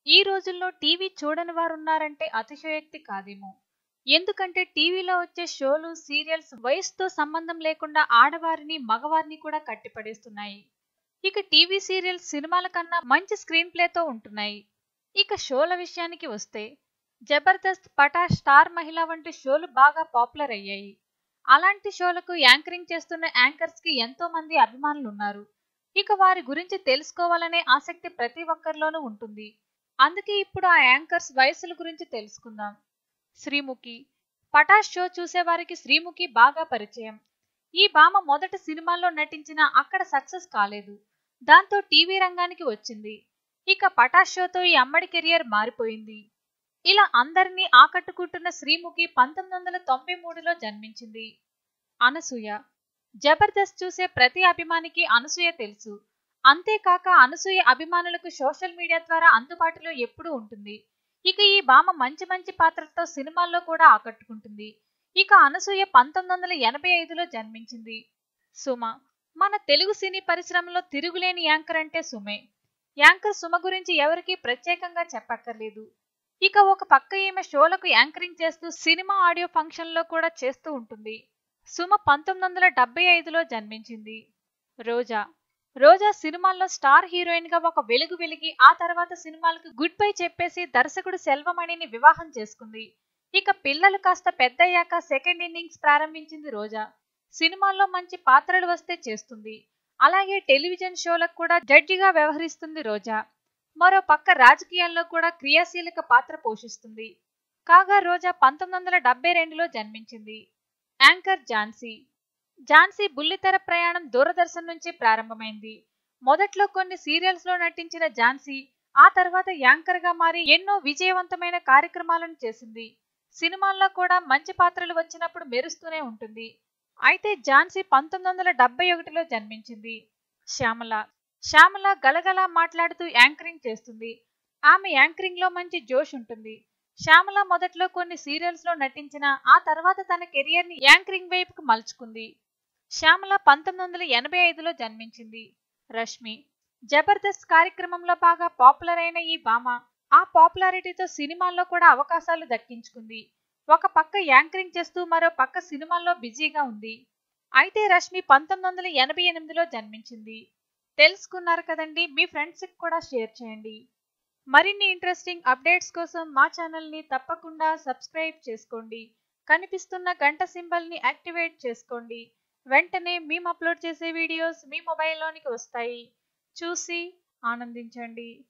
ఈ రోజుల్లో టీవీ చూడని వారు ఉన్నారంటే అతిశయోక్తి కాదేమో ఎందుకంటే టీవీలో వచ్చే షోలు సీరియల్స్ వయసుతో సంబంధం లేకుండా ఆడవారిని మగవారిని కూడా కట్టిపడేస్తున్నాయి ఇక టీవీ సీరియల్స్ సినిమాల కన్నా మంచి స్క్రీన్ ప్లేతో ఉంటున్నాయి ఇక షోల విషయానికి వస్తే జబర్దస్త్ పటా స్టార్ మహిళ వంటి షోలు బాగా పాపులర్ అయ్యాయి అలాంటి షోలకు యాంకరింగ్ చేస్తున్న యాంకర్స్ కి ఎంతో మంది అభిమానులు ఉన్నారు ఇక వారి గురించి తెలుసుకోవాలనే ఆసక్తి ప్రతి ఒక్కరిలోనూ ఉంటుంది అందుకే ఇప్పుడు ఆ యాంకర్స్ వయసుల గురించి తెలుసుకుందాం శ్రీముఖి పటాష్ షో చూసేవారికి శ్రీముఖి బాగా పరిచయం ఈ భామ మొదట సినిమాల్లో నటించిన అక్కడ సక్సెస్ కాలేదు దాంతో టీవీ రంగానికి వచ్చింది ఇక పటాష్ షోతో ఈ అమ్మడి కెరియర్ మారిపోయింది ఇలా అందరినీ ఆకట్టుకుంటున్న శ్రీముఖి పంతొమ్మిది వందల తొంభై మూడులో జన్మించింది అనసూయ జబర్దస్త్ చూసే ప్రతి అభిమానికి అనసూయ తెలుసు అంతేకాక అనసూయ అభిమానులకు సోషల్ మీడియా ద్వారా అందుబాటులో ఎప్పుడూ ఉంటుంది ఇక ఈ భామ మంచి మంచి పాత్రలతో సినిమాల్లో కూడా ఆకట్టుకుంటుంది ఇక అనసూయ పంతొమ్మిది వందల ఎనభై ఐదులో జన్మించింది సుమ మన తెలుగు సినీ పరిశ్రమలో తిరుగులేని యాంకర్ అంటే సుమే యాంకర్ సుమ గురించి ఎవరికీ ప్రత్యేకంగా చెప్పక్కర్లేదు ఇక ఒక పక్క ఈమె షోలకు యాంకరింగ్ చేస్తూ సినిమా ఆడియో ఫంక్షన్లో కూడా చేస్తూ ఉంటుంది సుమ పంతొమ్మిది వందల డెబ్బై ఐదులో జన్మించింది రోజా రోజా సినిమాల్లో స్టార్ హీరోయిన్ గా ఒక వెలుగు వెలిగి ఆ తర్వాత సినిమాలకు గుడ్ బై చెప్పేసి దర్శకుడు సెల్వమణిని వివాహం చేసుకుంది ఇక పిల్లలు కాస్త పెద్దయ్యాక సెకండ్ ఇన్నింగ్స్ ప్రారంభించింది రోజా సినిమాల్లో మంచి పాత్రలు వస్తే చేస్తుంది అలాగే టెలివిజన్ షోలకు కూడా జడ్జిగా వ్యవహరిస్తుంది రోజా మరో పక్క రాజకీయాల్లో కూడా క్రియాశీలక పాత్ర పోషిస్తుంది కాగా రోజా పంతొమ్మిది వందల డెబ్బై రెండులో జన్మించింది యాంకర్ ఝాన్సీ ఝాన్సీ బుల్లితెర ప్రయాణం దూరదర్శన్ నుంచి ప్రారంభమైంది మొదట్లో కొన్ని సీరియల్స్ లో నటించిన ఝాన్సీ ఆ తర్వాత యాంకర్ గా మారి ఎన్నో విజయవంతమైన కార్యక్రమాలను చేసింది సినిమాల్లో కూడా మంచి పాత్రలు వచ్చినప్పుడు మెరుస్తూనే ఉంటుంది అయితే ఝాన్సీ పంతొమ్మిది వందల డెబ్బై ఒకటిలో జన్మించింది శ్యామల శ్యామల గలగలా మాట్లాడుతూ యాంకరింగ్ చేస్తుంది ఆమె యాంకరింగ్ లో మంచి జోష్ ఉంటుంది శ్యామల మొదట్లో కొన్ని సీరియల్స్ లో నటించిన ఆ తర్వాత తన కెరియర్ ని యాంకరింగ్ వైపుకు మలుచుకుంది శ్యామల పంతొమ్మిది వందల ఎనభై ఐదులో జన్మించింది రష్మి జబర్దస్త్ కార్యక్రమంలో బాగా పాపులర్ అయిన ఈ భామ ఆ పాపులారిటీతో సినిమాల్లో కూడా అవకాశాలు దక్కించుకుంది ఒక పక్క యాంకరింగ్ చేస్తూ మరో పక్క సినిమాల్లో బిజీగా ఉంది అయితే రష్మి పంతొమ్మిది వందల ఎనభై ఎనిమిదిలో జన్మించింది తెలుసుకున్నారు కదండి మీ ఫ్రెండ్స్కి కూడా షేర్ చేయండి మరిన్ని ఇంట్రెస్టింగ్ అప్డేట్స్ కోసం మా ఛానల్ని తప్పకుండా సబ్స్క్రైబ్ చేసుకోండి కనిపిస్తున్న గంట సింబల్ని యాక్టివేట్ చేసుకోండి వెంటనే మేము అప్లోడ్ చేసే వీడియోస్ మీ మొబైల్లోనికి వస్తాయి చూసి ఆనందించండి